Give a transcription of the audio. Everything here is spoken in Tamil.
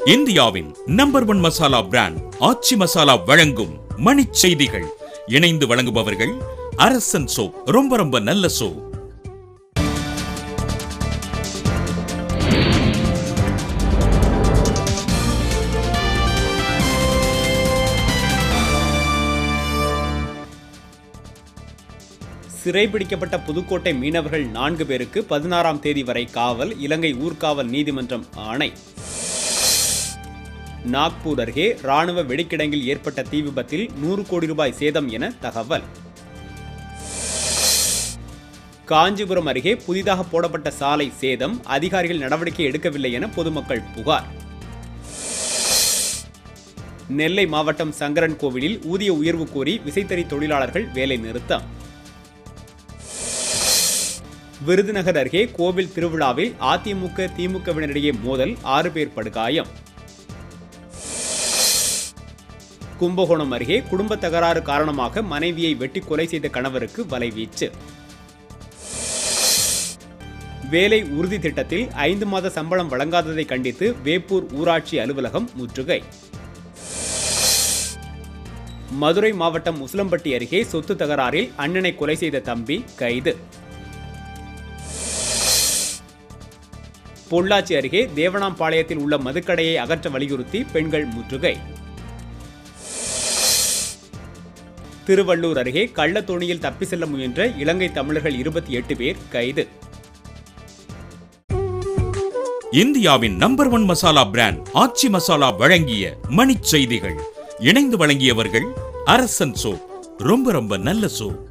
இந்தியாவின் number one masala brand Aachi masala வழங்கும் மணிச் செய்திகள் இணைந்து வழங்குபவர்கள் அரசன் சோப் ரொம்ப ரொம்ப நல்ல சோப் சிறைபிடிக்கப்பட்ட புதுக்கோட்டை மீனவர்கள் நான்கு பேருக்கு பதினாறாம் தேதி வரை காவல் இலங்கை ஊர்காவல் நீதிமன்றம் ஆணை நாக்பூர் அருகே ராணுவ வெடிக்கிடங்கில் ஏற்பட்ட தீ விபத்தில் நூறு கோடி ரூபாய் சேதம் என தகவல் காஞ்சிபுரம் அருகே புதிதாக போடப்பட்ட சாலை சேதம் அதிகாரிகள் நடவடிக்கை எடுக்கவில்லை என பொதுமக்கள் புகார் நெல்லை மாவட்டம் சங்கரன் கோவிலில் ஊதிய உயர்வு கோரி விசைத்தறி தொழிலாளர்கள் வேலை நிறுத்தம் விருதுநகர் அருகே கோவில் திருவிழாவில் அதிமுக திமுகவினரிடையே மோதல் ஆறு பேர் படுகாயம் கும்பகோணம் அருகே குடும்ப தகராறு காரணமாக மனைவியை வெட்டி கொலை செய்த கணவருக்கு வலைவீச்சு வேலை உறுதி திட்டத்தில் ஐந்து மாத சம்பளம் வழங்காததை கண்டித்து வேப்பூர் ஊராட்சி அலுவலகம் முற்றுகை மதுரை மாவட்டம் உசிலம்பட்டி அருகே சொத்து தகராறில் அண்ணனை கொலை செய்த தம்பி கைது பொள்ளாச்சி அருகே தேவனாம்பாளையத்தில் உள்ள மதுக்கடையை அகற்ற வலியுறுத்தி பெண்கள் முற்றுகை திருவள்ளூர் அருகே கள்ளத்தோணியில் தப்பி செல்ல முயன்ற இலங்கை தமிழர்கள் இருபத்தி எட்டு பேர் கைது இந்தியாவின் number one masala brand Aachi masala வழங்கிய மணிச் செய்திகள் இணைந்து வழங்கியவர்கள் அரசன் சோப் ரொம்ப ரொம்ப நல்ல சோப்